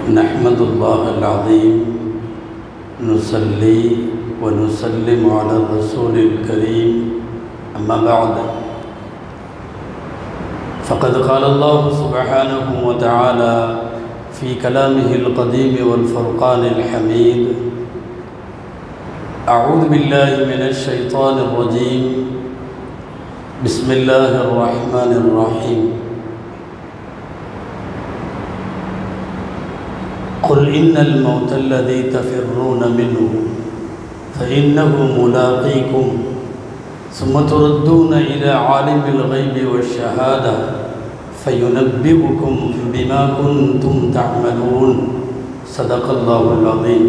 نحمد الله العظيم نصلي ونسلم على الرسول الكريم أما بعد فقد قال الله سبحانه وتعالى في كلامه القديم والفرقان الحميد أعوذ بالله من الشيطان الرجيم بسم الله الرحمن الرحيم قل إن الموت الذي تفرون منه فإنه ملاقيكم ثم تردون إلى عالم الغيب والشهادة فينبئكم بما كنتم تعملون صدق الله العظيم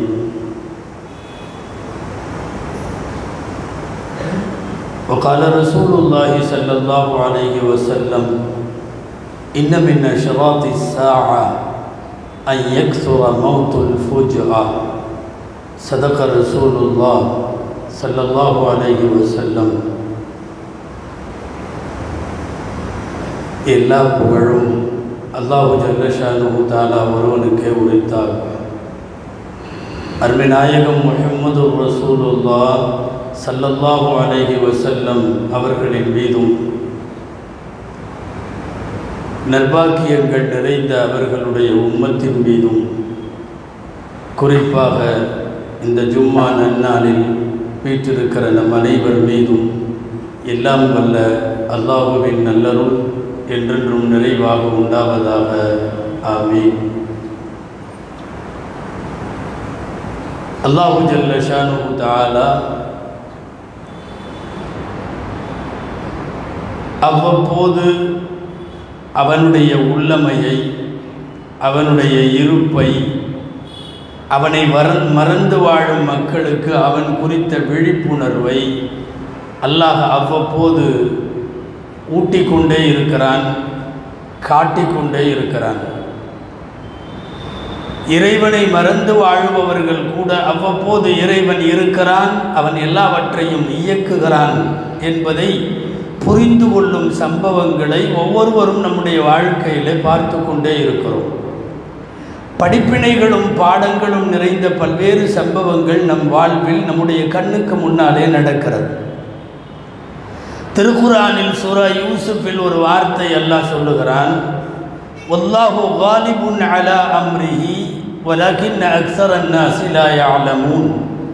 وقال رسول الله صلى الله عليه وسلم إن من أشراط الساعة أن يكثر موت الفجأة صدق رسول الله صلى الله عليه وسلم எல்லா புகழும் அல்லாஹு ஜல்லஷானு தாலா ஒருவனுக்கே உரித்தார் அருமை நாயகம் முஹம்மது ரசூலுல்லா சல்லல்லாஹு அலைஹி வசல்லம் அவர்களின் மீதும் நர்பாக்கியங்கள் நிறைந்த அவர்களுடைய உம்மத்தின் மீதும் குறிப்பாக இந்த ஜும்மா நன்னாளில் வீற்றிருக்கிற நம் அனைவர் மீதும் எல்லாம் வல்ல அல்லாஹுவின் நல்லருள் என்றென்றும் நிறைவாக உண்டாவதாக ஆமீன் அல்லாஹு ஜல்ல ஷானு தாலா அவ்வப்போது அவனுடைய உள்ளமையை அவனுடைய இருப்பை அவனை வர மறந்து வாழும் மக்களுக்கு அவன் குறித்த விழிப்புணர்வை அல்லாஹ் அவ்வப்போது ஊட்டிக்கொண்டே இருக்கிறான் காட்டிக்கொண்டே இருக்கிறான் இறைவனை மறந்து வாழுபவர்கள் கூட அவ்வப்போது இறைவன் இருக்கிறான் அவன் எல்லாவற்றையும் இயக்குகிறான் என்பதை புரிந்து கொள்ளும் சம்பவங்களை ஒவ்வொருவரும் நம்முடைய வாழ்க்கையில் பார்த்து கொண்டே இருக்கிறோம் படிப்பினைகளும் பாடங்களும் நிறைந்த பல்வேறு சம்பவங்கள் நம் வாழ்வில் நம்முடைய கண்ணுக்கு முன்னாலே நடக்கிறது திருக்குறானில் சூரா யூசுஃபில் ஒரு வார்த்தை அல்லாஹ் சொல்லுகிறான் ஒல்லாஹு காலிபுன் அலா அம்ரிஹி வலகின் அக்சரன் லா யஅலமூன்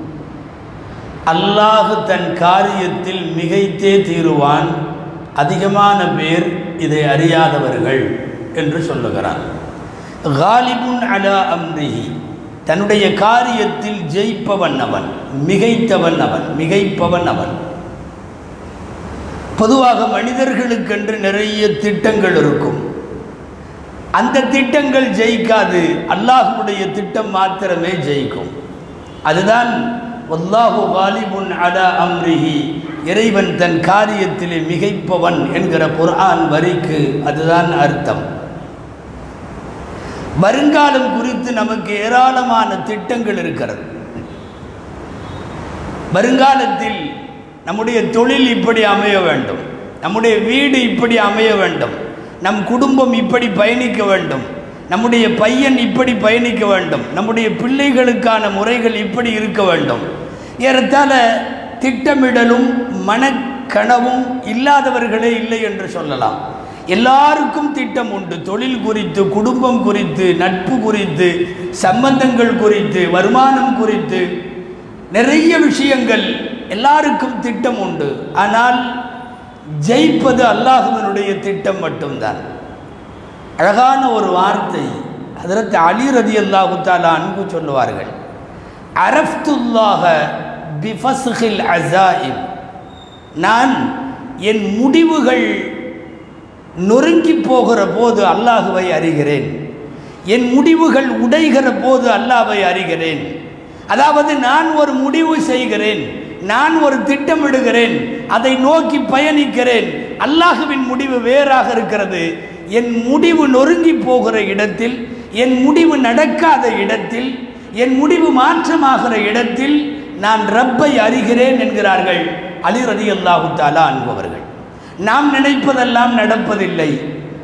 அல்லாஹ் தன் காரியத்தில் மிகைத்தே தீருவான் அதிகமான பேர் இதை அறியாதவர்கள் என்று சொல்லுகிறான் காலிபுன் அலா அம்ரிஹி தன்னுடைய காரியத்தில் ஜெயிப்பவன் அவன் மிகைத்தவன் அவன் மிகைப்பவன் அவன் பொதுவாக மனிதர்களுக்கென்று நிறைய திட்டங்கள் இருக்கும் அந்த திட்டங்கள் ஜெயிக்காது அல்லாஹுடைய திட்டம் மாத்திரமே ஜெயிக்கும் அதுதான் ஒல்லாஹு காலிபுன் அலா அம்ரிஹி இறைவன் தன் காரியத்திலே மிகைப்பவன் என்கிற குர்ஆன் வரிக்கு அதுதான் அர்த்தம் வருங்காலம் குறித்து நமக்கு ஏராளமான திட்டங்கள் இருக்கிறது வருங்காலத்தில் நம்முடைய தொழில் இப்படி அமைய வேண்டும் நம்முடைய வீடு இப்படி அமைய வேண்டும் நம் குடும்பம் இப்படி பயணிக்க வேண்டும் நம்முடைய பையன் இப்படி பயணிக்க வேண்டும் நம்முடைய பிள்ளைகளுக்கான முறைகள் இப்படி இருக்க வேண்டும் ஏறத்தாழ திட்டமிடலும் மனக்கனவும் இல்லாதவர்களே இல்லை என்று சொல்லலாம் எல்லாருக்கும் திட்டம் உண்டு தொழில் குறித்து குடும்பம் குறித்து நட்பு குறித்து சம்பந்தங்கள் குறித்து வருமானம் குறித்து நிறைய விஷயங்கள் எல்லாருக்கும் திட்டம் உண்டு ஆனால் ஜெயிப்பது அல்லாஹுவனுடைய திட்டம் மட்டும்தான் அழகான ஒரு வார்த்தை அதற்கு அலி ரதி அல்லாஹு தாலா அன்பு சொல்லுவார்கள் அரஃப்துல்லாக பிஃபஸ்ஹில் அசாயிம் நான் என் முடிவுகள் நொறுங்கி போகிற போது அல்லாஹுவை அறிகிறேன் என் முடிவுகள் உடைகிற போது அல்லாஹ்வை அறிகிறேன் அதாவது நான் ஒரு முடிவு செய்கிறேன் நான் ஒரு திட்டமிடுகிறேன் அதை நோக்கி பயணிக்கிறேன் அல்லாஹுவின் முடிவு வேறாக இருக்கிறது என் முடிவு நொறுங்கி போகிற இடத்தில் என் முடிவு நடக்காத இடத்தில் என் முடிவு மாற்றமாகிற இடத்தில் நான் ரப்பை அறிகிறேன் என்கிறார்கள் அலி ரதி அல்லாஹு தாலா அன்பவர்கள் நாம் நினைப்பதெல்லாம் நடப்பதில்லை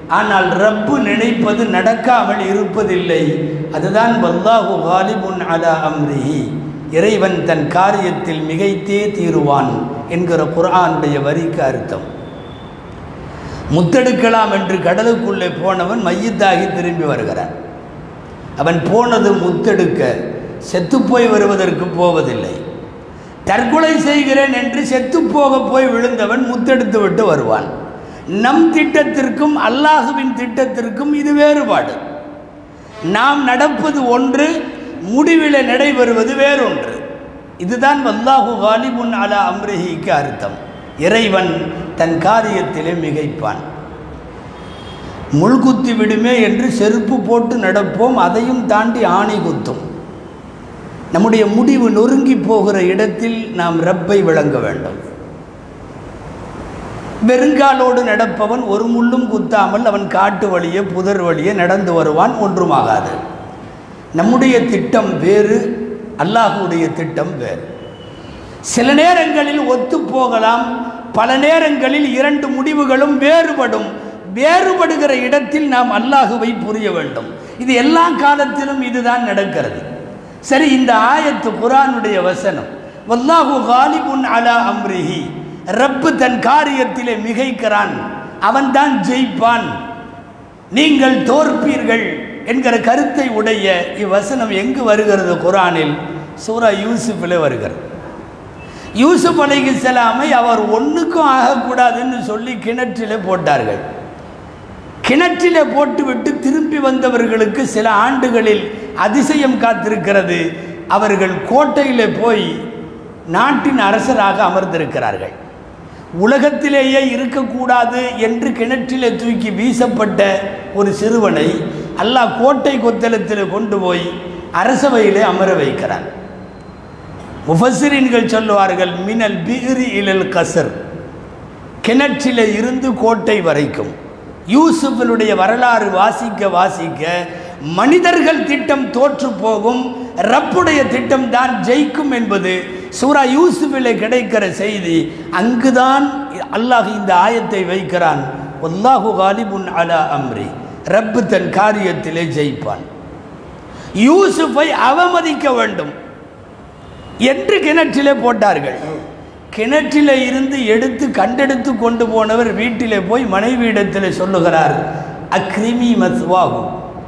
ஆனால் ரப்பு நினைப்பது நடக்காமல் இருப்பதில்லை அதுதான் வல்லாஹு காலிபுன் அலா அம்ரிஹி இறைவன் தன் காரியத்தில் மிகைத்தே தீருவான் என்கிற குர்ஆனுடைய வரிக்கு அர்த்தம் முத்தெடுக்கலாம் என்று கடலுக்குள்ளே போனவன் மையத்தாகி திரும்பி வருகிறான் அவன் போனது முத்தெடுக்க செத்துப்போய் வருவதற்கு போவதில்லை தற்கொலை செய்கிறேன் என்று செத்துப்போக போய் விழுந்தவன் முத்தெடுத்து விட்டு வருவான் நம் திட்டத்திற்கும் அல்லாஹுவின் திட்டத்திற்கும் இது வேறுபாடு நாம் நடப்பது ஒன்று முடிவில் நடைபெறுவது வேறொன்று இதுதான் வல்லாஹு காலிபுன் அலா அம்ரிஹிக்கு அர்த்தம் இறைவன் தன் காரியத்திலே மிகைப்பான் முள்குத்தி விடுமே என்று செருப்பு போட்டு நடப்போம் அதையும் தாண்டி ஆணை குத்தும் நம்முடைய முடிவு நொறுங்கி போகிற இடத்தில் நாம் ரப்பை விளங்க வேண்டும் வெறுங்காலோடு நடப்பவன் ஒரு முள்ளும் குத்தாமல் அவன் காட்டு வழியே புதர் வழியே நடந்து வருவான் ஒன்றுமாகாது நம்முடைய திட்டம் வேறு அல்லாஹுடைய திட்டம் வேறு சில நேரங்களில் ஒத்து போகலாம் பல நேரங்களில் இரண்டு முடிவுகளும் வேறுபடும் வேறுபடுகிற இடத்தில் நாம் அல்லாஹுவை புரிய வேண்டும் இது எல்லா காலத்திலும் இதுதான் நடக்கிறது சரி இந்த ஆயத்து குரானுடைய வசனம் வல்லாஹு காலிபுன் அலா அம்ரிஹி ரப்பு தன் காரியத்திலே மிகைக்கிறான் அவன்தான் ஜெயிப்பான் நீங்கள் தோற்பீர்கள் என்கிற கருத்தை உடைய இவ்வசனம் எங்கு வருகிறது குரானில் சூரா யூசுஃபில் வருகிறது யூசுப் அலைஹிஸ்ஸலாமை அவர் ஒன்றுக்கும் ஆகக்கூடாதுன்னு சொல்லி கிணற்றிலே போட்டார்கள் கிணற்றிலே போட்டுவிட்டு திரும்பி வந்தவர்களுக்கு சில ஆண்டுகளில் அதிசயம் காத்திருக்கிறது அவர்கள் கோட்டையிலே போய் நாட்டின் அரசராக அமர்ந்திருக்கிறார்கள் உலகத்திலேயே இருக்கக்கூடாது என்று கிணற்றிலே தூக்கி வீசப்பட்ட ஒரு சிறுவனை அல்லாஹ் கோட்டை கொத்தளத்தில் கொண்டு போய் அரசவையிலே அமர வைக்கிறான் முஃபசிரின்கள் சொல்லுவார்கள் மினல் பிகிரி இலல் கசர் கிணற்றிலே இருந்து கோட்டை வரைக்கும் யூசுஃபினுடைய வரலாறு வாசிக்க வாசிக்க மனிதர்கள் திட்டம் தோற்று போகும் ரப்புடைய திட்டம் தான் ஜெயிக்கும் என்பது சூரா யூசுஃபிலே கிடைக்கிற செய்தி அங்குதான் அல்லாஹ் இந்த ஆயத்தை வைக்கிறான் ஒல்லாஹு காலிபுன் அலா அம்ரி ரப்பு தன் காரியத்திலே ஜெயிப்பான் யூசுஃபை அவமதிக்க வேண்டும் என்று கிணற்றிலே போட்டார்கள் கிணற்றிலே இருந்து எடுத்து கண்டெடுத்து கொண்டு போனவர் வீட்டிலே போய் மனைவியிடத்தில் சொல்லுகிறார் அக்ரிமி மத்வாகு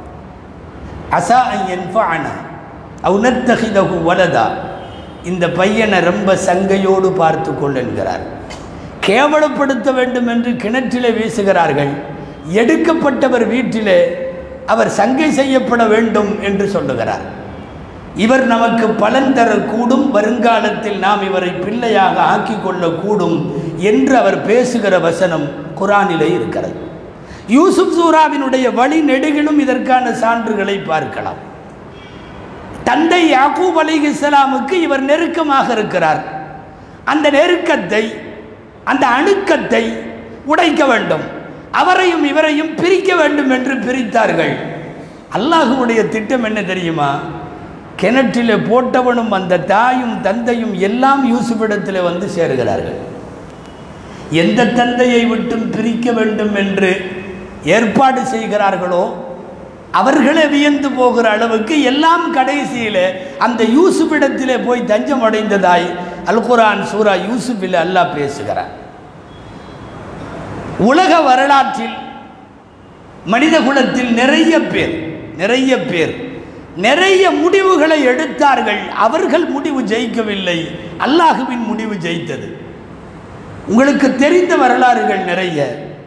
அசா என்பான அவுனத்தகிதகு வலதா இந்த பையனை ரொம்ப சங்கையோடு பார்த்து கொள் என்கிறார் கேவலப்படுத்த வேண்டும் என்று கிணற்றிலே வீசுகிறார்கள் எடுக்கப்பட்டவர் வீட்டிலே அவர் சங்கை செய்யப்பட வேண்டும் என்று சொல்லுகிறார் இவர் நமக்கு பலன் தரக்கூடும் வருங்காலத்தில் நாம் இவரை பிள்ளையாக ஆக்கி கொள்ளக்கூடும் என்று அவர் பேசுகிற வசனம் குரானிலே இருக்கிறது யூசுப் சூராவினுடைய வழி நெடுகிலும் இதற்கான சான்றுகளை பார்க்கலாம் தந்தை யாக்கூப் அலி இஸ்லாமுக்கு இவர் நெருக்கமாக இருக்கிறார் அந்த நெருக்கத்தை அந்த அணுக்கத்தை உடைக்க வேண்டும் அவரையும் இவரையும் பிரிக்க வேண்டும் என்று பிரித்தார்கள் அல்லாஹுவுடைய திட்டம் என்ன தெரியுமா கிணற்றிலே போட்டவனும் அந்த தாயும் தந்தையும் எல்லாம் யூசுஃபிடத்தில் வந்து சேருகிறார்கள் எந்த தந்தையை விட்டும் பிரிக்க வேண்டும் என்று ஏற்பாடு செய்கிறார்களோ அவர்களே வியந்து போகிற அளவுக்கு எல்லாம் கடைசியில் அந்த யூசுஃபிடத்திலே போய் தஞ்சம் அடைந்ததாய் அல் குரான் சூரா யூசுஃபில் அல்லாஹ் பேசுகிறார் உலக வரலாற்றில் மனித குலத்தில் நிறைய பேர் நிறைய பேர் நிறைய முடிவுகளை எடுத்தார்கள் அவர்கள் முடிவு ஜெயிக்கவில்லை அல்லாஹுவின் முடிவு ஜெயித்தது உங்களுக்கு தெரிந்த வரலாறுகள் நிறைய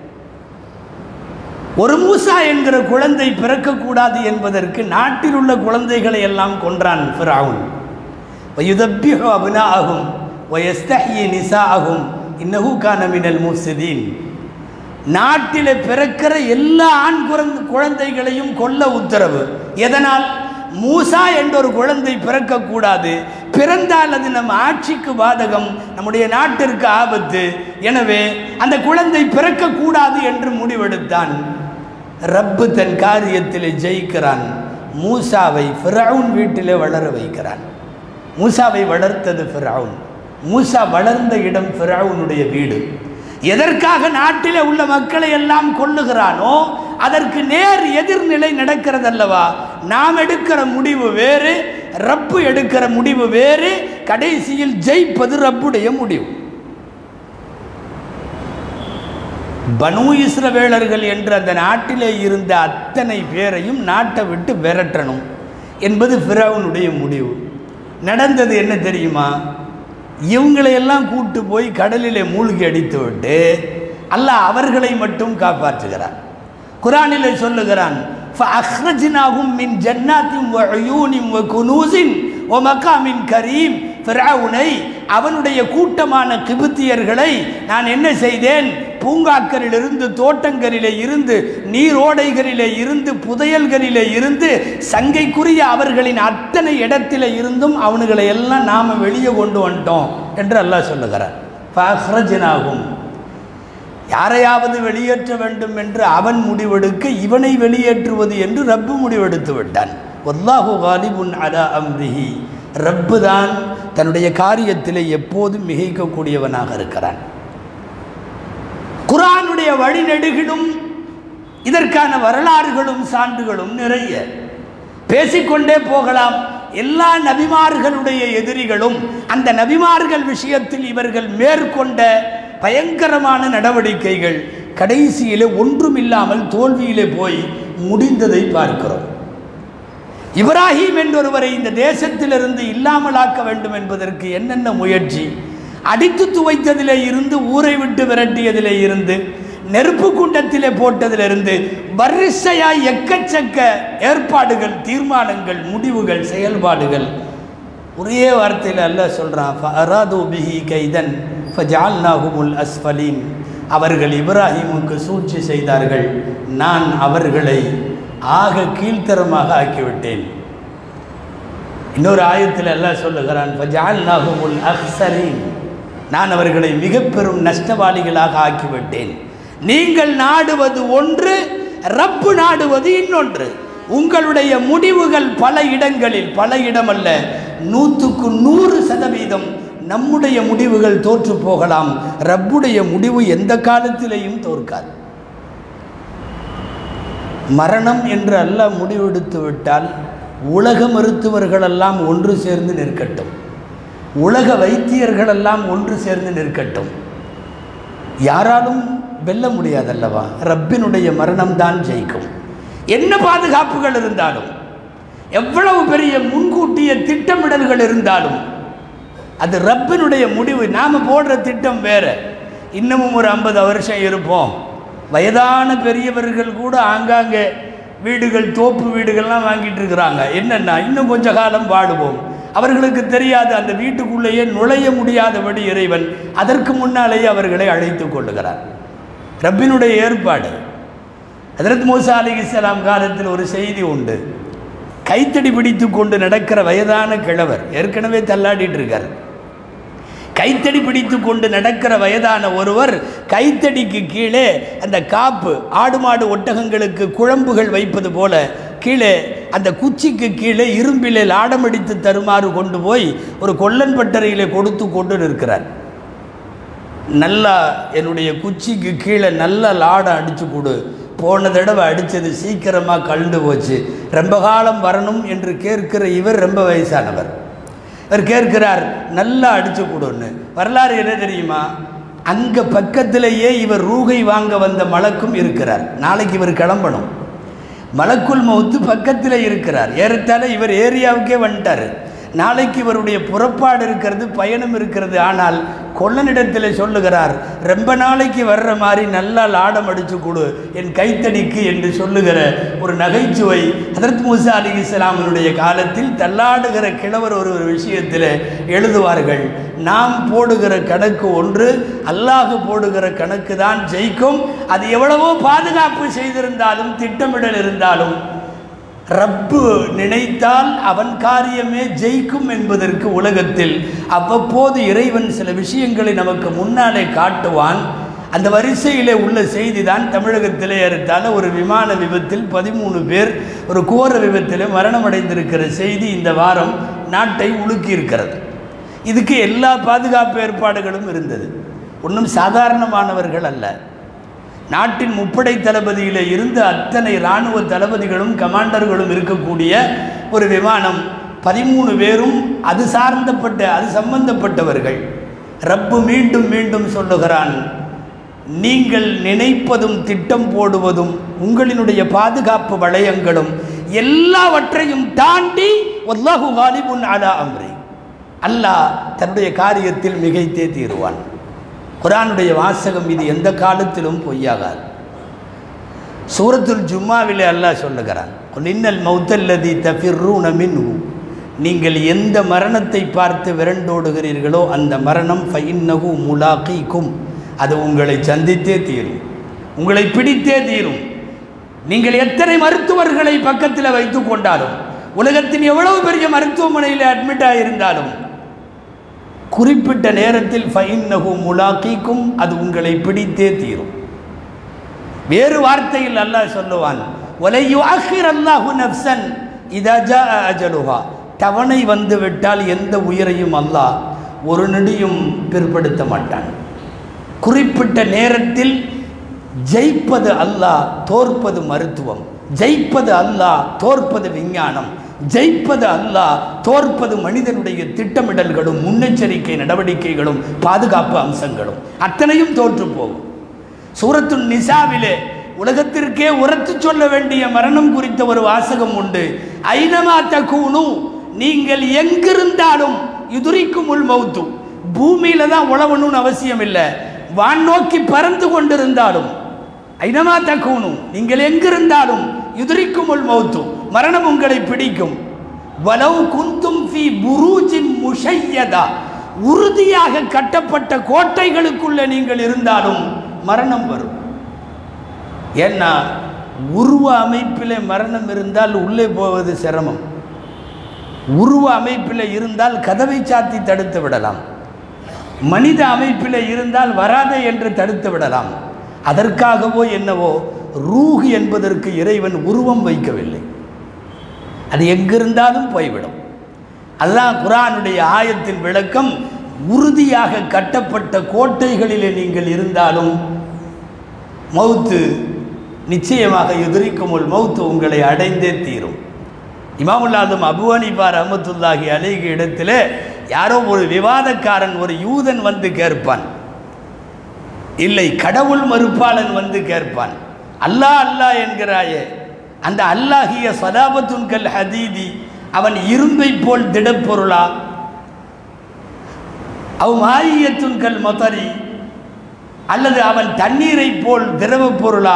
ஒரு மூசா என்கிற குழந்தை பிறக்கக்கூடாது என்பதற்கு நாட்டில் உள்ள குழந்தைகளை எல்லாம் கொன்றான் ஃபிரவுன் வயுதப்பிஹு அபினா ஆகும் வயஸ்தஹி நிசா ஆகும் இன்னஹு கான மினல் முஃசிதீன் நாட்டில் பிறக்கிற எல்லா ஆண் குழந்தை குழந்தைகளையும் கொல்ல உத்தரவு எதனால் மூசா என்ற ஒரு குழந்தை பிறக்கக்கூடாது பிறந்தால் அது நம் ஆட்சிக்கு பாதகம் நம்முடைய நாட்டிற்கு ஆபத்து எனவே அந்த குழந்தை பிறக்கக்கூடாது என்று முடிவெடுத்தான் ரப்பு தன் காரியத்தில் ஜெயிக்கிறான் மூசாவை ஃபிரவுன் வீட்டிலே வளர வைக்கிறான் மூசாவை வளர்த்தது ஃபிரவுன் மூசா வளர்ந்த இடம் ஃபிரவுனுடைய வீடு எதற்காக நாட்டில் உள்ள மக்களை எல்லாம் கொள்ளுகிறானோ அதற்கு நேர் எதிர்நிலை நடக்கிறதல்லவா நாம் எடுக்கிற முடிவு வேறு ரப்பு எடுக்கிற முடிவு வேறு கடைசியில் ஜெயிப்பது ரப்புடைய முடிவு பனு இஸ்ரவேலர்கள் என்று அந்த நாட்டிலே இருந்த அத்தனை பேரையும் நாட்டை விட்டு விரட்டணும் என்பது ஃபிரௌனுடைய முடிவு நடந்தது என்ன தெரியுமா இவங்களையெல்லாம் கூட்டு போய் கடலிலே மூழ்கி அடித்து விட்டு அல்லாஹ் அவர்களை மட்டும் காப்பாற்றுகிறார் குரானிலே சொல்லுகிறான் فَأَخْرَجْنَاهُمْ مِنْ جَنَّاتٍ وَعُيُونٍ وَكُنُوزٍ وَمَقَامٍ كَرِيمٍ ஃபிரௌனை அவனுடைய கூட்டமான கிபுத்தியர்களை நான் என்ன செய்தேன் பூங்காக்களிலிருந்து தோட்டங்களிலே இருந்து நீரோடைகளிலே இருந்து புதையல்களிலே இருந்து சங்கைக்குரிய அவர்களின் அத்தனை இடத்திலே இருந்தும் அவனுங்களை எல்லாம் நாம் வெளியே கொண்டு வந்துட்டோம் என்று அல்லாஹ் சொல்லுகிறார் ஃபஹ்ரஜ்னாகும் யாரையாவது வெளியேற்ற வேண்டும் என்று அவன் முடிவெடுக்க இவனை வெளியேற்றுவது என்று ரப்பு முடிவெடுத்து விட்டான் ஒல்லாஹு காலிபுன் அலா அம்ரிஹி ரப்பு தான் தன்னுடைய காரியத்திலே எப்போதும் மிகைக்கக்கூடியவனாக இருக்கிறான் குரானுடைய வழிநெடுகிலும் இதற்கான வரலாறுகளும் சான்றுகளும் நிறைய பேசிக்கொண்டே போகலாம் எல்லா நபிமார்களுடைய எதிரிகளும் அந்த நபிமார்கள் விஷயத்தில் இவர்கள் மேற்கொண்ட பயங்கரமான நடவடிக்கைகள் கடைசியிலே ஒன்றுமில்லாமல் தோல்வியிலே போய் முடிந்ததை பார்க்கிறோம் இப்ராஹிம் என்றொருவரை இந்த தேசத்திலிருந்து இல்லாமலாக்க வேண்டும் என்பதற்கு என்னென்ன முயற்சி அடித்து துவைத்ததிலே இருந்து ஊரை விட்டு விரட்டியதிலே இருந்து நெருப்பு குண்டத்திலே போட்டதிலிருந்து வரிசையாய் எக்கச்சக்க ஏற்பாடுகள் தீர்மானங்கள் முடிவுகள் செயல்பாடுகள் ஒரே வார்த்தையில் அல்ல சொல்கிறான் ஃபஅராது பிஹி கைதன் ஃபஜால்நாஹுமுல் அஸ்ஃபலீன் அவர்கள் இப்ராஹிமுக்கு சூழ்ச்சி செய்தார்கள் நான் அவர்களை ஆக கீழ்த்தரமாக ஆக்கிவிட்டேன் இன்னொரு ஆயத்தில் எல்லாம் சொல்லுகிறான் ஃபஜால்நாஹுமுல் அஹ்சரீன் நான் அவர்களை மிக பெரும் நஷ்டவாளிகளாக ஆக்கிவிட்டேன் நீங்கள் நாடுவது ஒன்று ரப்பு நாடுவது இன்னொன்று உங்களுடைய முடிவுகள் பல இடங்களில் பல இடமல்ல நூற்றுக்கு நூறு சதவீதம் நம்முடைய முடிவுகள் தோற்று போகலாம் ரப்புடைய முடிவு எந்த காலத்திலேயும் தோற்காது மரணம் என்று அல்லாஹ் முடிவெடுத்து விட்டால் உலக மருத்துவர்களெல்லாம் ஒன்று சேர்ந்து நிற்கட்டும் உலக வைத்தியர்களெல்லாம் ஒன்று சேர்ந்து நிற்கட்டும் யாராலும் வெல்ல முடியாதல்லவா ரப்பினுடைய மரணம்தான் ஜெயிக்கும் என்ன பாதுகாப்புகள் இருந்தாலும் எவ்வளவு பெரிய முன்கூட்டிய திட்டமிடல்கள் இருந்தாலும் அது ரப்பினுடைய முடிவு நாம் போடுற திட்டம் வேற இன்னமும் ஒரு ஐம்பது வருஷம் இருப்போம் வயதான பெரியவர்கள் கூட ஆங்காங்கே வீடுகள் தோப்பு வீடுகள்லாம் வாங்கிட்டு இருக்கிறாங்க என்னென்னா இன்னும் கொஞ்ச காலம் வாடுவோம் அவர்களுக்கு தெரியாது அந்த வீட்டுக்குள்ளேயே நுழைய முடியாதபடி இறைவன் அதற்கு முன்னாலேயே அவர்களை அழைத்து கொள்ளுகிறார் ரப்பினுடைய ஏற்பாடு ஹதரத் மூசா அலி இஸ்லாம் காலத்தில் ஒரு செய்தி உண்டு கைத்தடி பிடித்து கொண்டு நடக்கிற வயதான கிழவர் ஏற்கனவே தள்ளாடிட்டு இருக்கார் கைத்தடி பிடித்து கொண்டு நடக்கிற வயதான ஒருவர் கைத்தடிக்கு கீழே அந்த காப்பு ஆடு மாடு ஒட்டகங்களுக்கு குழம்புகள் வைப்பது போல கீழே அந்த குச்சிக்கு கீழே இரும்பிலே லாடமடித்து தருமாறு கொண்டு போய் ஒரு கொல்லன் பட்டறையிலே கொடுத்து கொண்டு நிற்கிறார் நல்லா என்னுடைய குச்சிக்கு கீழே நல்ல லாடம் அடித்து கொடு போன தடவை அடித்தது சீக்கிரமாக கழுண்டு போச்சு ரொம்ப காலம் வரணும் என்று கேட்கிற இவர் ரொம்ப வயசானவர் இவர் கேட்கிறார் நல்லா அடிச்சு கொடுன்னு வரலாறு என்ன தெரியுமா அங்கே பக்கத்திலேயே இவர் ரூகை வாங்க வந்த மலக்கும் இருக்கிறார் நாளைக்கு இவர் கிளம்பணும் மலக்குள் மௌத்து பக்கத்தில் இருக்கிறார் ஏறத்தாழ இவர் ஏரியாவுக்கே வந்துட்டார் நாளைக்கு இவருடைய புறப்பாடு இருக்கிறது பயணம் இருக்கிறது ஆனால் கொள்ளனிடத்தில் சொல்லுகிறார் ரொம்ப நாளைக்கு வர்ற மாதிரி நல்லா லாடம் அடிச்சு கொடு என் கைத்தடிக்கு என்று சொல்லுகிற ஒரு நகைச்சுவை ஹதரத் மூசா அலி இஸ்லாமனுடைய காலத்தில் தள்ளாடுகிற கிழவர் ஒரு ஒரு விஷயத்தில் எழுதுவார்கள் நாம் போடுகிற கணக்கு ஒன்று அல்லாஹ் போடுகிற கணக்கு தான் ஜெயிக்கும் அது எவ்வளவோ பாதுகாப்பு செய்திருந்தாலும் திட்டமிடல் இருந்தாலும் ரப்பு நினைத்தால் அவன் காரியமே ஜெயிக்கும் என்பதற்கு உலகத்தில் அவ்வப்போது இறைவன் சில விஷயங்களை நமக்கு முன்னாலே காட்டுவான் அந்த வரிசையிலே உள்ள செய்தி தான் தமிழகத்திலே ஏறத்தாழ ஒரு விமான விபத்தில் பதிமூணு பேர் ஒரு கோர விபத்தில் மரணமடைந்திருக்கிற செய்தி இந்த வாரம் நாட்டை உலுக்கி இருக்கிறது இதுக்கு எல்லா பாதுகாப்பு ஏற்பாடுகளும் இருந்தது ஒன்றும் சாதாரணமானவர்கள் அல்ல நாட்டின் முப்படை தளபதியில் இருந்து அத்தனை இராணுவ தளபதிகளும் கமாண்டர்களும் இருக்கக்கூடிய ஒரு விமானம் பதிமூணு பேரும் அது சார்ந்தப்பட்ட அது சம்பந்தப்பட்டவர்கள் ரப்பு மீண்டும் மீண்டும் சொல்லுகிறான் நீங்கள் நினைப்பதும் திட்டம் போடுவதும் உங்களினுடைய பாதுகாப்பு வளையங்களும் எல்லாவற்றையும் தாண்டி ஒல்லாஹு காலிபுன் அலா அம்ரி அல்லாஹ் தன்னுடைய காரியத்தில் மிகைத்தே தீருவான் குரானுடைய வாசகம் இது எந்த காலத்திலும் பொய்யாகாது சூரத்துல் ஜும்மாவிலே அல்லாஹ் சொல்லுகிறான் இன்னல் மௌத்தல்லதி தஃபிர்ரூன மின்ஹு நீங்கள் எந்த மரணத்தை பார்த்து விரண்டோடுகிறீர்களோ அந்த மரணம் ஃபைன்னகு முலாக்கிக்கும் அது உங்களை சந்தித்தே தீரும் உங்களை பிடித்தே தீரும் நீங்கள் எத்தனை மருத்துவர்களை பக்கத்தில் வைத்து கொண்டாலும் உலகத்தின் எவ்வளவு பெரிய மருத்துவமனையில் அட்மிட் ஆகியிருந்தாலும் குறிப்பிட்ட நேரத்தில் ஃபைன்னகு முலாக்கிக்கும் அது உங்களை பிடித்தே தீரும் வேறு வார்த்தையில் அல்லாஹ் சொல்லுவான் ஒலையு அஹிர் அல்லாஹு நப்சன் இதஜா அஜலுஹா தவணை வந்து விட்டால் எந்த உயிரையும் அல்லாஹ் ஒரு நொடியும் பிற்படுத்த மாட்டான் குறிப்பிட்ட நேரத்தில் ஜெயிப்பது அல்லாஹ் தோற்பது மருத்துவம் ஜெயிப்பது அல்லாஹ் தோற்பது விஞ்ஞானம் ஜெயிப்பது அல்லாஹ் தோற்பது மனிதனுடைய திட்டமிடல்களும் முன்னெச்சரிக்கை நடவடிக்கைகளும் பாதுகாப்பு அம்சங்களும் அத்தனையும் தோற்று போகும் சூரத்து நிசாவிலே உலகத்திற்கே உரத்து சொல்ல வேண்டிய மரணம் குறித்த ஒரு வாசகம் உண்டு ஐனமா தக்கூனு நீங்கள் எங்கிருந்தாலும் எதிரிக்கும் உள் மௌத்து பூமியில தான் உழவணும்னு அவசியம் இல்லை வான் நோக்கி பறந்து கொண்டிருந்தாலும் ஐனமா தக்கூனு நீங்கள் எங்கிருந்தாலும் எதிரிக்கும் உள் மௌத்து மரணம் உங்களை பிடிக்கும் வலவு குந்தும் ஃபி புரூஜின் முஷையதா உறுதியாக கட்டப்பட்ட கோட்டைகளுக்குள்ள நீங்கள் இருந்தாலும் மரணம் வரும் ஏன்னா உருவ அமைப்பில் மரணம் இருந்தால் உள்ளே போவது சிரமம் உருவ அமைப்பில் இருந்தால் கதவை சாத்தி தடுத்து விடலாம் மனித அமைப்பில் இருந்தால் வராதே என்று தடுத்து விடலாம் அதற்காகவோ என்னவோ ரூஹ் என்பதற்கு இறைவன் உருவம் வைக்கவில்லை அது எங்கிருந்தாலும் போய்விடும் அதுதான் குரானுடைய ஆயத்தின் விளக்கம் உறுதியாக கட்டப்பட்ட கோட்டைகளிலே நீங்கள் இருந்தாலும் மௌத்து நிச்சயமாக எதிரிக்குமுள் மௌத்து உங்களை அடைந்தே தீரும் இமாமுல்லாதும் அபு ஹனீஃபா ரஹமத்துல்லாஹி அலிக இடத்துல யாரோ ஒரு விவாதக்காரன் ஒரு யூதன் வந்து கேட்பான் இல்லை கடவுள் மறுப்பாளன் வந்து கேட்பான் அல்லாஹ் அல்லாஹ் என்கிறாயே அந்த அல்லாஹிய சதாபத்துன்கல் ஹதீதி அவன் இரும்பை போல் திடப்பொருளா அவ் மாரியத்துன்கல் மொத்தரி அல்லது அவன் தண்ணீரை போல் திரவ பொருளா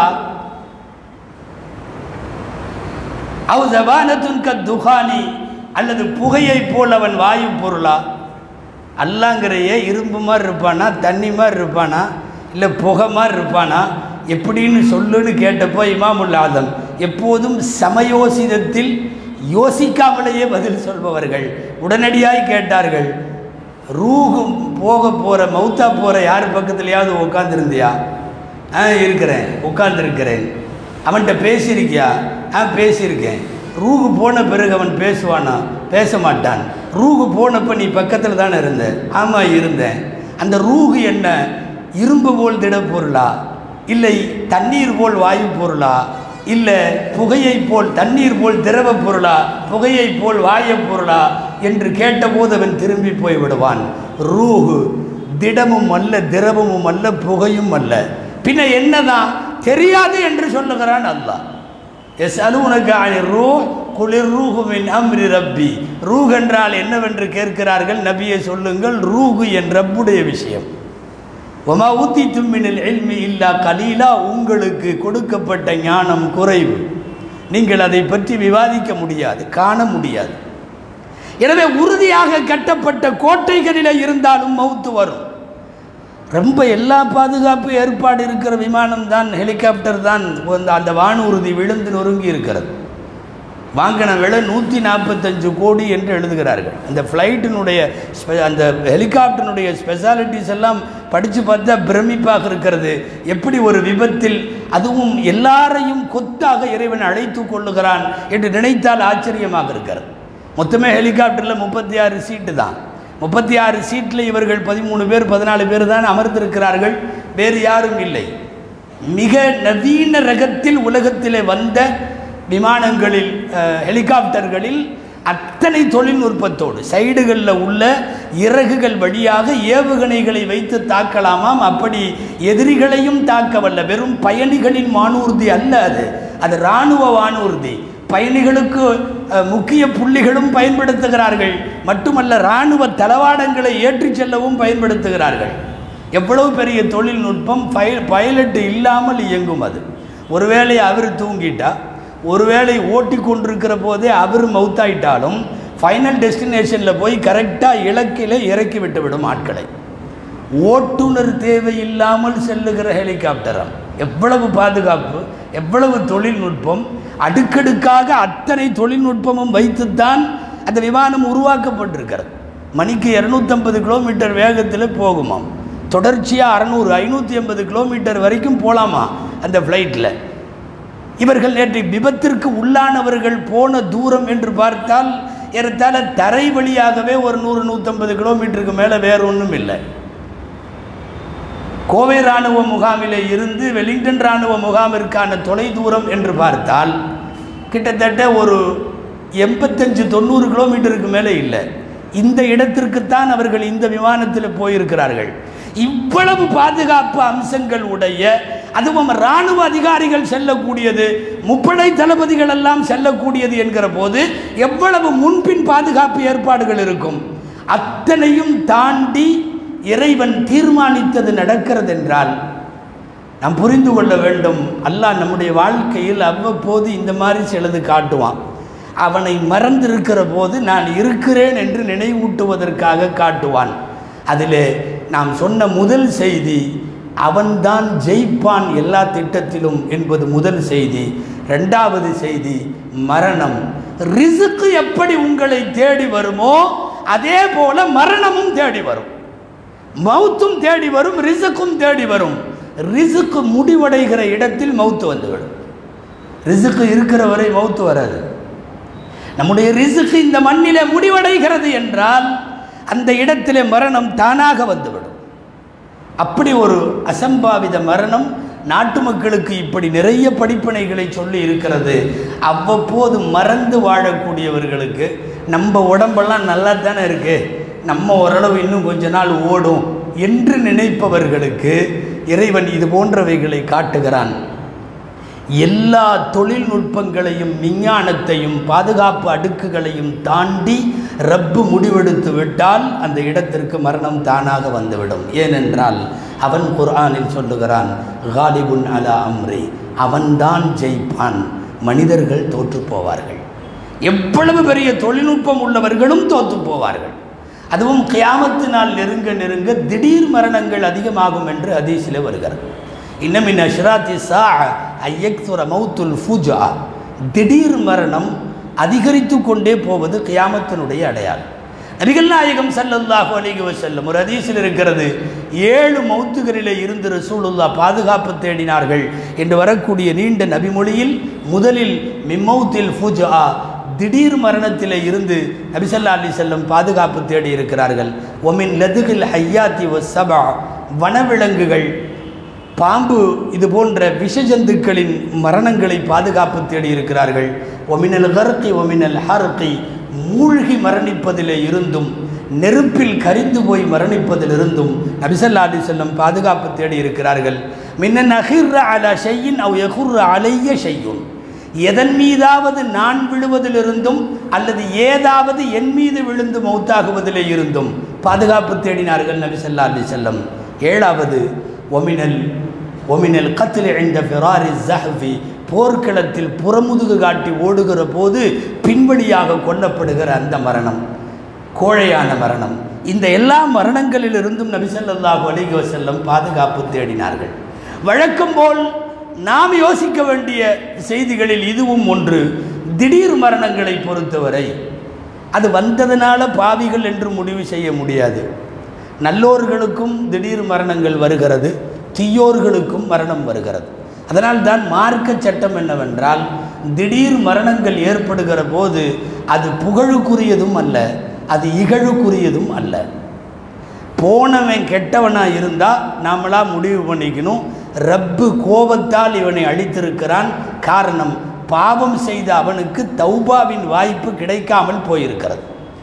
அவ் ஜபானத்துன்க துகானி அல்லது புகையை போல் அவன் வாயு பொருளா அல்லாங்கிறையே இரும்பு மாதிரி இருப்பானா தண்ணி மாதிரி இருப்பானா இல்லை புகை மாதிரி இருப்பானா எப்படின்னு சொல்லுன்னு கேட்டப்போ இமாமுல் ஆதம் எப்போதும் சமயோசிதத்தில் யோசிக்காமலேயே பதில் சொல்பவர்கள் உடனடியாய் கேட்டார்கள் ரூஹு போக போகிற மௌத்தா போகிற யார் பக்கத்துலையாவது உட்காந்துருந்தியா ஆ இருக்கிறேன் உட்காந்துருக்கிறேன் அவன்கிட்ட பேசியிருக்கியா ஆ பேசியிருக்கேன் ரூஹு போன பிறகு அவன் பேசுவானா பேச மாட்டான் ரூஹு போனப்போ நீ பக்கத்தில் தானே இருந்த ஆமாம் இருந்தேன் அந்த ரூஹு என்ன இரும்பு போல் திடப்பொருளா இல்லை தண்ணீர் போல் வாயு பொருளா இல்லை புகையை போல் தண்ணீர் போல் திரவ பொருளா புகையை போல் வாய பொருளா என்று கேட்டபோது அவன் திரும்பி போய் விடுவான் ரூஹு திடமும் அல்ல திரவமும் அல்ல புகையும் அல்ல பின்ன என்னதான் தெரியாது என்று சொல்லுகிறான் அல்லாஹ் எஸ் அலுவனுக்கு அணி ரூ குளிர் ரூகுமின் அம்ரி ரப்பி ரூஹ் என்றால் என்னவென்று கேட்கிறார்கள் நபியை சொல்லுங்கள் ரூகு என் ரப்புடைய விஷயம் ஒமா ஊத்தி தும்மினில் எல்மி இல்லா கலீலா உங்களுக்கு கொடுக்கப்பட்ட ஞானம் குறைவு நீங்கள் அதை பற்றி விவாதிக்க முடியாது காண முடியாது எனவே உறுதியாக கட்டப்பட்ட கோட்டைகளில் இருந்தாலும் மௌத்து வரும் ரொம்ப எல்லா பாதுகாப்பு ஏற்பாடு இருக்கிற விமானம் தான் ஹெலிகாப்டர் தான் அந்த அந்த வானூர்தி விழுந்து நொறுங்கி இருக்கிறது வாங்கின விலை நூற்றி நாற்பத்தஞ்சு கோடி என்று எழுதுகிறார்கள் அந்த ஃப்ளைட்டினுடைய ஸ்பெ அந்த ஹெலிகாப்டருடைய ஸ்பெஷாலிட்டிஸ் எல்லாம் படித்து பார்த்தா பிரமிப்பாக இருக்கிறது எப்படி ஒரு விபத்தில் அதுவும் எல்லாரையும் கொத்தாக இறைவன் அழைத்து கொள்ளுகிறான் என்று நினைத்தால் ஆச்சரியமாக இருக்கிறது மொத்தமே ஹெலிகாப்டரில் முப்பத்தி ஆறு சீட்டு தான் முப்பத்தி ஆறு சீட்டில் இவர்கள் பதிமூணு பேர் பதினாலு பேர் தான் அமர்ந்திருக்கிறார்கள் வேறு யாரும் இல்லை மிக நவீன ரகத்தில் உலகத்திலே வந்த விமானங்களில் அஹ், ஹெலிகாப்டர்களில் அத்தனை தொழில்நுட்பத்தோடு சைடுகளில் உள்ள இறகுகள் வழியாக ஏவுகணைகளை வைத்து தாக்கலாமாம் அப்படி எதிரிகளையும் தாக்க வல்ல வெறும் பயணிகளின் வானூர்தி அல்ல அது அது இராணுவ வானூர்தி பயணிகளுக்கு அஹ், முக்கிய புள்ளிகளும் பயன்படுத்துகிறார்கள் மட்டுமல்ல இராணுவ தளவாடங்களை ஏற்றிச் செல்லவும் பயன்படுத்துகிறார்கள் எவ்வளவு பெரிய தொழில்நுட்பம் பய பைலட் இல்லாமல் இயங்கும் அது ஒருவேளை அவர் தூங்கிட்டா ஒருவேளை ஓட்டி கொண்டிருக்கிற போதே அவர் மவுத்தாயிட்டாலும் ஃபைனல் டெஸ்டினேஷனில் போய் கரெக்டாக இலக்கில் இறக்கி விட்டு விடும் ஆட்களை ஓட்டுநர் தேவையில்லாமல் செல்லுகிற ஹெலிகாப்டரம் எவ்வளவு பாதுகாப்பு எவ்வளவு தொழில்நுட்பம் அடுக்கடுக்காக அத்தனை தொழில்நுட்பமும் வைத்துத்தான் அந்த விமானம் உருவாக்கப்பட்டிருக்கிறது மணிக்கு இரநூத்தம்பது கிலோமீட்டர் வேகத்தில் போகுமாம் தொடர்ச்சியாக அறநூறு ஐநூற்றி ஐம்பது கிலோமீட்டர் வரைக்கும் போகலாமா அந்த ஃப்ளைட்டில் இவர்கள் நேற்று விபத்திற்கு உள்ளானவர்கள் போன தூரம் என்று பார்த்தால் ஏறத்தாழ தரை வழியாகவே ஒரு நூறு நூற்றம்பது கிலோமீட்டருக்கு மேலே வேற ஒன்றும் இல்லை கோவை இராணுவ முகாமிலே இருந்து வெலிங்டன் இராணுவ முகாமிற்கான தொலை தூரம் என்று பார்த்தால் கிட்டத்தட்ட ஒரு எண்பத்தஞ்சு தொண்ணூறு கிலோமீட்டருக்கு மேலே இல்லை இந்த இடத்திற்குத்தான் அவர்கள் இந்த விமானத்தில் போயிருக்கிறார்கள் இவ்வளவு பாதுகாப்பு அம்சங்கள் உடைய அதுவும் இராணுவ அதிகாரிகள் செல்லக்கூடியது முப்படை தளபதிகள் எல்லாம் செல்லக்கூடியது என்கிற போது எவ்வளவு முன்பின் பாதுகாப்பு ஏற்பாடுகள் இருக்கும் அத்தனையும் தாண்டி இறைவன் தீர்மானித்தது நடக்கிறது என்றால் நாம் புரிந்து கொள்ள வேண்டும் அல்லாஹ் நம்முடைய வாழ்க்கையில் அவ்வப்போது இந்த மாதிரி சிலது காட்டுவான் அவனை மறந்திருக்கிற போது நான் இருக்கிறேன் என்று நினைவூட்டுவதற்காக காட்டுவான் அதிலே நாம் சொன்ன முதல் செய்தி அவன்தான் ஜெயிப்பான் எல்லா திட்டத்திலும் என்பது முதல் செய்தி ரெண்டாவது செய்தி மரணம் ரிசுக்கு எப்படி உங்களை தேடி வருமோ அதே போல மரணமும் தேடி வரும் மௌத்தும் தேடி வரும் ரிசுக்கும் தேடி வரும் ரிசுக்கு முடிவடைகிற இடத்தில் மௌத்து வந்துவிடும் ரிசுக்கு இருக்கிற வரை மௌத்து வராது நம்முடைய ரிசுக்கு இந்த மண்ணிலே முடிவடைகிறது என்றால் அந்த இடத்திலே மரணம் தானாக வந்துவிடும் அப்படி ஒரு அசம்பாவித மரணம் நாட்டு மக்களுக்கு இப்படி நிறைய படிப்பினைகளை சொல்லி இருக்கிறது அவ்வப்போது மறந்து வாழக்கூடியவர்களுக்கு நம்ம உடம்பெல்லாம் நல்லா தானே இருக்கு நம்ம ஓரளவு இன்னும் கொஞ்ச நாள் ஓடும் என்று நினைப்பவர்களுக்கு இறைவன் இது போன்றவைகளை காட்டுகிறான் எல்லா தொழில்நுட்பங்களையும் விஞ்ஞானத்தையும் பாதுகாப்பு அடுக்குகளையும் தாண்டி ரப்பு முடிவெடுத்து விட்டால் அந்த இடத்திற்கு மரணம் தானாக வந்துவிடும் ஏனென்றால் அவன் குர்ஆனில் சொல்லுகிறான் காலிபுன் அலா அம்ரி அவன்தான் ஜெயிப்பான் மனிதர்கள் தோற்று போவார்கள் எவ்வளவு பெரிய தொழில்நுட்பம் உள்ளவர்களும் தோற்று போவார்கள் அதுவும் கியாமத்து நாள் நெருங்க நெருங்க திடீர் மரணங்கள் அதிகமாகும் என்று அதீசில் வருகிறது இன்னமின் அஷ்ராத்தி சா ஐயக்துர மௌத்துல் ஃபுஜா திடீர் மரணம் அதிகரித்து கொண்டே போவது கியாமத்தினுடைய அடையாளம் நபிகள் நாயகம் ஸல்லல்லாஹு அலைஹி வஸல்லம் ஒரு ஹதீஸில் இருக்கிறது ஏழு மௌத்துகளிலே இருந்து ரசூலுல்லா பாதுகாப்பு தேடினார்கள் என்று வரக்கூடிய நீண்ட நபிமொழியில் முதலில் மிம்மௌத்தில் ஃபுஜா திடீர் மரணத்திலே இருந்து நபிசல்லா அலி செல்லம் பாதுகாப்பு தேடி இருக்கிறார்கள் ஒமின் லதுகில் ஹையாத்தி ஒ சபா வனவிலங்குகள் பாம்பு இது போன்ற விஷஜந்துக்களின் மரணங்களை பாதுகாப்பு தேடி இருக்கிறார்கள் ஒமினல் கர்த்தி ஒமினல் ஹர்கி மூழ்கி மரணிப்பதிலே இருந்தும் நெருப்பில் கரிந்து போய் மரணிப்பதிலிருந்தும் நபிசல்லா அலி செல்லம் பாதுகாப்பு தேடி இருக்கிறார்கள் மின்னன் அஹிர்ர அலா ஷையின் அவ் யகுர்ர அலைய ஷையுன் எதன் மீதாவது நான் விழுவதிலிருந்தும் அல்லது ஏதாவது என் மீது விழுந்து மௌத்தாகுவதிலே இருந்தும் பாதுகாப்பு தேடினார்கள் நபி ஸல்லல்லாஹு அலைஹி செல்லம் ஏழாவது ஒமினல் ஒமினல் கத்தில் இழந்த ஃபெராரி ஜஹ்வி போர்க்களத்தில் புறமுதுகு காட்டி ஓடுகிற போது பின்வழியாக கொல்லப்படுகிற அந்த மரணம் கோழையான மரணம் இந்த எல்லா மரணங்களிலிருந்தும் நபி ஸல்லல்லாஹு அலைஹி வஸல்லம் பாதுகாப்பு தேடினார்கள் வழக்கம் போல் நாம் யோசிக்க வேண்டிய செய்திகளில் இதுவும் ஒன்று திடீர் மரணங்களை பொறுத்தவரை அது வந்ததனால பாவிகள் என்று முடிவு செய்ய முடியாது நல்லோர்களுக்கும் திடீர் மரணங்கள் வருகிறது தீயோர்களுக்கும் மரணம் வருகிறது அதனால் தான் மார்க்க சட்டம் என்னவென்றால் திடீர் மரணங்கள் ஏற்படுகிற போது அது புகழுக்குரியதும் அல்ல அது இகழுக்குரியதும் அல்ல போனவன் கெட்டவனாக இருந்தால் நாமளா முடிவு பண்ணிக்கணும் ரப்பு கோபத்தால் இவனை அழித்திருக்கிறான் காரணம் பாவம் செய்த அவனுக்கு தௌபாவின் வாய்ப்பு கிடைக்காமல் போயிருக்கிறது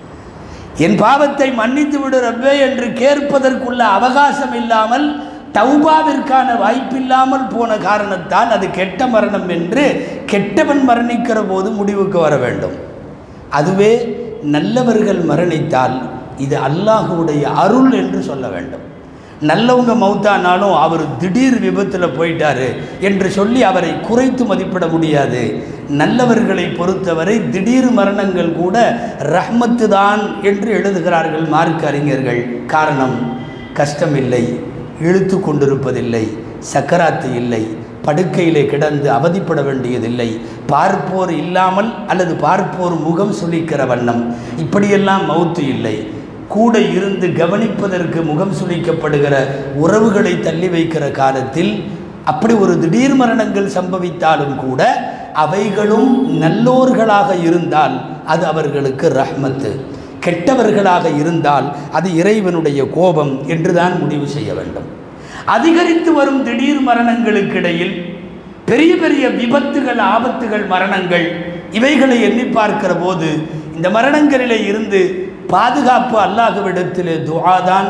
என் பாவத்தை மன்னித்து விடு ரப்பே என்று கேட்பதற்குள்ள அவகாசம் இல்லாமல் தௌபாவிற்கான வாய்ப்பில்லாமல் போன காரணத்தால் அது கெட்ட மரணம் என்று கெட்டவன் மரணிக்கிற போது முடிவுக்கு வர வேண்டும் அதுவே நல்லவர்கள் மரணித்தால் இது அல்லாஹுடைய அருள் என்று சொல்ல வேண்டும் நல்லவங்க மௌத்தானாலும் அவர் திடீர் விபத்தில் போயிட்டாரு என்று சொல்லி அவரை குறைத்து மதிப்பிட முடியாது நல்லவர்களை பொறுத்தவரை திடீர் மரணங்கள் கூட ரஹ்மத்து தான் என்று எழுதுகிறார்கள் மார்க்க அறிஞர்கள் காரணம் கஷ்டம் இல்லை இழுத்து கொண்டிருப்பதில்லை சக்கராத்து இல்லை படுக்கையிலே கிடந்து அவதிப்பட வேண்டியதில்லை பார்ப்போர் இல்லாமல் அல்லது பார்ப்போர் முகம் சுளிக்கிற வண்ணம் இப்படியெல்லாம் மௌத்து இல்லை கூட இருந்து கவனிப்பதற்கு முகம் சுளிக்கப்படுகிற உறவுகளை தள்ளி வைக்கிற காலத்தில் அப்படி ஒரு திடீர் மரணங்கள் சம்பவித்தாலும் கூட அவைகளும் நல்லோர்களாக இருந்தால் அது அவர்களுக்கு ரஹ்மத்து கெட்டவர்களாக இருந்தால் அது இறைவனுடைய கோபம் என்றுதான் முடிவு செய்ய வேண்டும் அதிகரித்து வரும் திடீர் மரணங்களுக்கிடையில் பெரிய பெரிய விபத்துகள் ஆபத்துகள் மரணங்கள் இவைகளை எண்ணி பார்க்கிற போது இந்த மரணங்களிலே இருந்து பாதுகாப்பு அல்லாஹுவிடத்திலே துஆதான்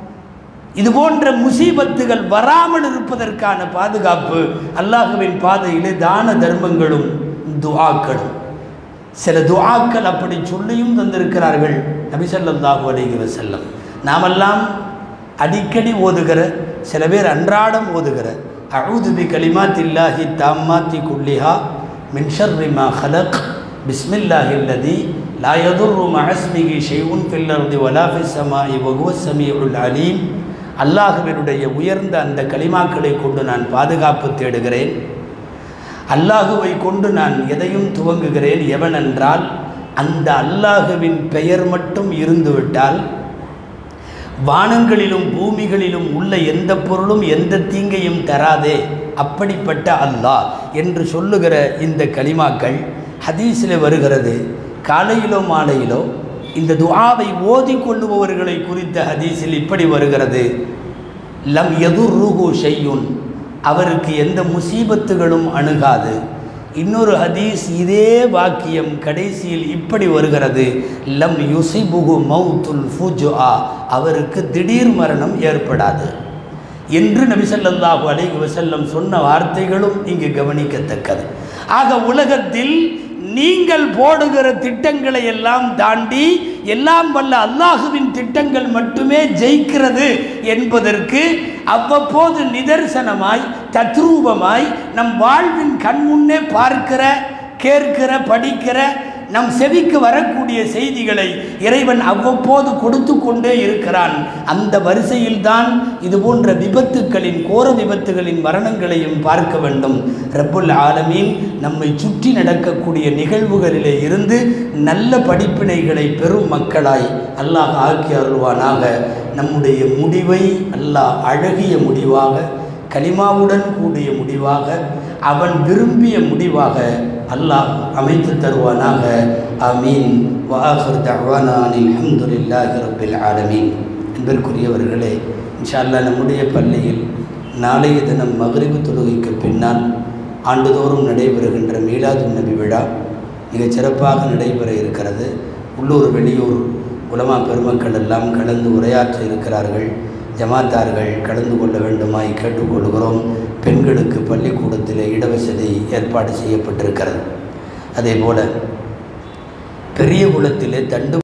இது போன்ற முசீபத்துகள் வராமல் இருப்பதற்கான பாதுகாப்பு அல்லாஹுவின் பாதையிலே தான தர்மங்களும் துஆக்களும் சில துஆக்கள் அப்படி சொல்லியும் தந்திருக்கிறார்கள் நபிசல்லாஹு அலைஹி வஸல்லம் நாமெல்லாம் அடிக்கடி ஓதுகிற சில பேர் அன்றாடம் ஓதுகிற அஊது பி கலிமாத்தில்லாஹி தாம்மாத்தி குல்லிஹா மின் ஷர்ரி மா ஹலக் பிஸ்மில்லாஹி அல்லதி லா யதுர்ரு மஅஸ்மிஹி ஷைஉன் ஃபில் அர்தி வலா ஃபிஸ் ஸமாஇ வஹுவ ஸமீஉல் அலீம் அல்லாஹுவினுடைய உயர்ந்த அந்த கலிமாக்களை கொண்டு நான் பாதுகாப்பு தேடுகிறேன் அல்லாஹுவை கொண்டு நான் எதையும் துவங்குகிறேன் எவனென்றால் அந்த அல்லாஹுவின் பெயர் மட்டும் இருந்துவிட்டால் வானங்களிலும் பூமிகளிலும் உள்ள எந்த பொருளும் எந்த தீங்கையும் தராதே அப்படிப்பட்ட அல்லாஹ் என்று சொல்லுகிற இந்த கலிமாக்கள் ஹதீஸில் வருகிறது காலையிலோ மாலையிலோ இந்த துஆவை ஓதிக்கொள்ளுபவர்களை குறித்த ஹதீஸில் இப்படி வருகிறது லம் எதுர்ருகு ஷையுன் அவருக்கு எந்த முசீபத்துகளும் அணுகாது இன்னொரு ஹதீஸ் இதே வாக்கியம் கடைசியில் இப்படி வருகிறது லம் யுசிபுகு மௌத்துல் ஃபுஜுஆ அவருக்கு திடீர் மரணம் ஏற்படாது என்று நபிசல்லாஹு அலைஹி வஸல்லம் சொன்ன வார்த்தைகளும் இங்கு கவனிக்கத்தக்கது ஆக உலகத்தில் நீங்கள் போடுகிற திட்டங்களை எல்லாம் தாண்டி எல்லாம் வல்ல அல்லாஹுவின் திட்டங்கள் மட்டுமே ஜெயிக்கிறது என்பதற்கு அவ்வப்போது நிதர்சனமாய் தத்ரூபமாய் நம் வாழ்வின் கண்முன்னே பார்க்கிற கேட்கிற படிக்கிற நம் செவிக்கு வரக்கூடிய செய்திகளை இறைவன் அவ்வப்போது கொடுத்து கொண்டே இருக்கிறான் அந்த வரிசையில்தான் இது போன்ற விபத்துக்களின் கோர விபத்துகளின் மரணங்களையும் பார்க்க வேண்டும் ரப்புல் ஆலமீன் நம்மை சுற்றி நடக்கக்கூடிய நிகழ்வுகளிலே இருந்து நல்ல படிப்பினைகளை பெறும் மக்களாய் அல்லாஹ் ஆக்கி அருள்வானாக நம்முடைய முடிவை அல்லாஹ் அழகிய முடிவாக கலிமாவுடன் கூடிய முடிவாக அவன் விரும்பிய முடிவாக அல்லாஹ் அமைத்து தருவானாக அமீன் வாஹர் தவானானில் அஹமதுல்லாஹி ரபில் ஆலமீன் என்பதற்குரியவர்களே இன்ஷா அல்லாஹ் நம்முடைய பள்ளியில் நாளைய தினம் மகரிபு தொழுகைக்கு பின்னால் ஆண்டுதோறும் நடைபெறுகின்ற மீலாது நபி விழா மிகச் சிறப்பாக நடைபெற இருக்கிறது உள்ளூர் வெளியூர் உலமா பெருமக்கள் எல்லாம் கலந்து உரையாற்ற இருக்கிறார்கள் ஜமாத்தார்கள் கலந்து கொள்ள வேண்டுமாய் கேட்டுக்கொள்கிறோம் பெண்களுக்கு பள்ளிக்கூடத்தில் இடவசதி ஏற்பாடு செய்யப்பட்டிருக்கிறது அதே போல் பெரிய குளத்திலே தண்டு